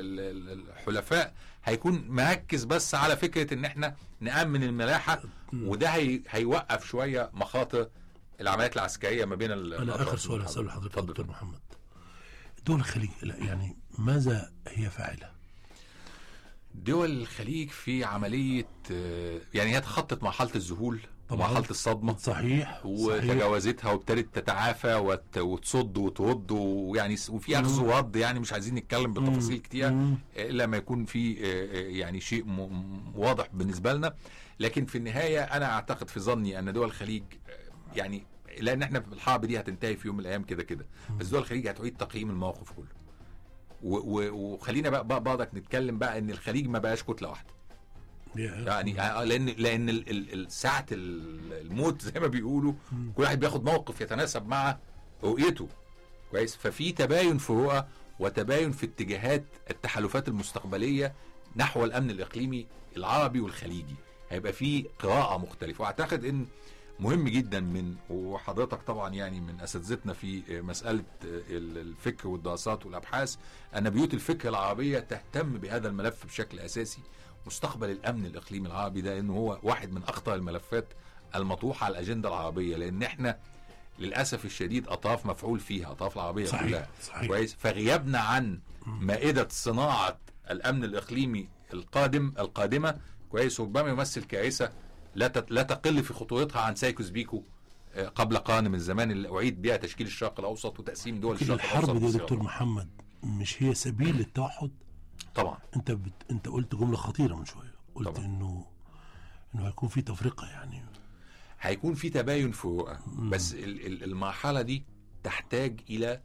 ال- ال- الحلفاء هيكون مركز بس على فكره ان احنا نامن الملاحه وده هي هيوقف شويه مخاطر العمليات العسكريه ما بين ال- انا الأطراف اخر سؤال المتحاربة. هساله لحضرتك يا اتفضل. دكتور محمد دول الخليج لا يعني ماذا هي فاعله؟ دول الخليج في عمليه آه، يعني هي تخطت مرحله الذهول طبعاً. ومرحله الصدمه صحيح صحيح وتجاوزتها وابتدت تتعافى وت- وتصد وترد ويعني س- وفي اخذ ورد يعني مش عايزين نتكلم بالتفاصيل كتير مم. الا ما يكون في آه، آه، يعني شيء م- م- واضح بالنسبه لنا لكن في النهايه انا اعتقد في ظني ان دول الخليج آه، يعني لان احنا في الحرب دي هتنتهي في يوم من الايام كده كده بس دول الخليج هتعيد تقييم الموقف كله و- و- وخلينا بقى بقى بعضك نتكلم بقى ان الخليج ما بقاش كتله واحده يعني آه، لان لان ال- ال- ال- ساعه ال- الموت زي ما بيقولوا كل واحد بياخد موقف يتناسب مع رؤيته كويس ففي تباين في رؤى وتباين في اتجاهات التحالفات المستقبليه نحو الامن الاقليمي العربي والخليجي هيبقى في قراءه مختلفه واعتقد ان مهم جدا من وحضرتك طبعا يعني من اساتذتنا في مساله ال- الفكر والدراسات والابحاث ان بيوت الفكر العربيه تهتم بهذا الملف بشكل اساسي مستقبل الامن الاقليمي العربي ده انه هو واحد من اخطر الملفات المطروحه على الاجنده العربيه لان احنا للاسف الشديد اطراف مفعول فيها اطراف العربيه صحيح، كلها صحيح. كويس فغيابنا عن مائده صناعه الامن الاقليمي القادم القادمه كويس ربما يمثل كارثه لا تت- لا تقل في خطورتها عن سايكوس بيكو آه، قبل قرن من الزمان اللي اعيد بها تشكيل الشرق الاوسط وتقسيم دول كده الشرق الاوسط الحرب دي يا بصيغة. دكتور محمد مش هي سبيل للتوحد طبعا انت بت... انت قلت جمله خطيره من شويه قلت طبعا. انه انه هيكون في تفرقه يعني هيكون في تباين في الرؤى بس ال- ال- المرحله دي تحتاج الى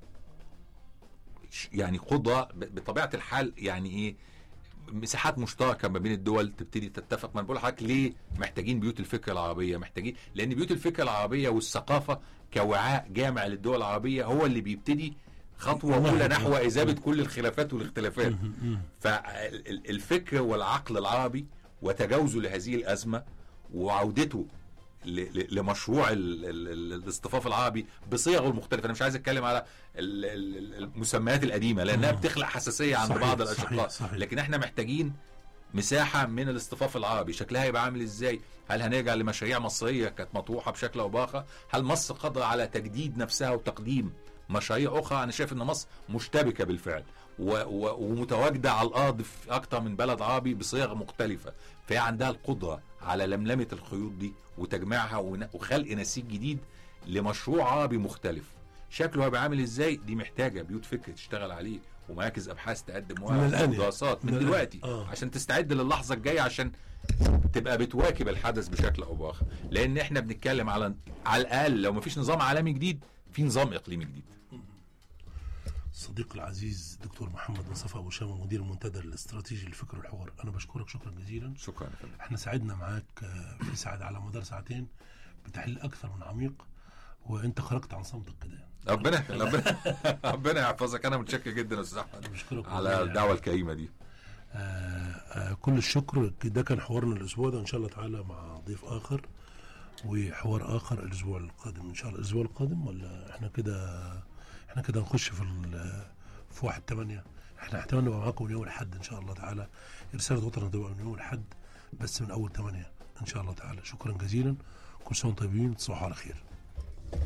ش- يعني قدره ب- بطبيعه الحال يعني ايه مساحات مشتركه ما بين الدول تبتدي تتفق ما أنا بقول لحضرتك ليه محتاجين بيوت الفكر العربيه محتاجين لان بيوت الفكر العربيه والثقافه كوعاء جامع للدول العربيه هو اللي بيبتدي خطوه واحد. اولى نحو اذابه كل الخلافات والاختلافات فالفكر والعقل العربي وتجاوزه لهذه الازمه وعودته ل- ل- لمشروع ال- ال- ال- الاصطفاف العربي بصيغه المختلفه انا مش عايز اتكلم على ال- ال- المسميات القديمه لانها آه. بتخلق حساسيه عند صحيح، بعض صحيح، الاشقاء صحيح. لكن احنا محتاجين مساحه من الاصطفاف العربي شكلها يبقى عامل ازاي هل هنرجع لمشاريع مصريه كانت مطروحه بشكل او باخر هل مصر قادره على تجديد نفسها وتقديم مشاريع اخرى انا شايف ان مصر مشتبكه بالفعل و و ومتواجده على الارض في اكتر من بلد عربي بصيغ مختلفه فهي عندها القدره على لملمه الخيوط دي وتجميعها ون- وخلق نسيج جديد لمشروع عربي مختلف شكله هيبقى عامل ازاي دي محتاجه بيوت فكر تشتغل عليه ومراكز ابحاث تقدم من الآن يعني. دراسات من من الآن. دلوقتي آه. عشان تستعد للحظه الجايه عشان تبقى بتواكب الحدث بشكل او باخر لان احنا بنتكلم على على الاقل لو مفيش نظام عالمي جديد في نظام اقليمي جديد صديقي العزيز دكتور محمد مصطفى ابو شامه مدير المنتدى الاستراتيجي للفكر والحوار انا بشكرك شكرا جزيلا شكرا يا فندم احنا سعدنا معاك آه، في سعد على مدار ساعتين بتحليل اكثر من عميق وانت خرجت عن صمتك كده يعني. ربنا ربنا ربنا يحفظك انا متشكر جدا يا استاذ احمد بشكرك على والله الدعوه الكريمه دي آه آه كل الشكر ده كان حوارنا الاسبوع ده ان شاء الله تعالى مع ضيف اخر وحوار اخر الاسبوع القادم ان شاء الله الاسبوع القادم ولا احنا كده احنا كده نخش في ال- في واحد ثمانية احنا احتمال نبقى معاكم من يوم الاحد ان شاء الله تعالى رسالة وطن تبقى من يوم الاحد بس من اول ثمانية ان شاء الله تعالى شكرا جزيلا كل سنة وانتم طيبين تصبحوا على خير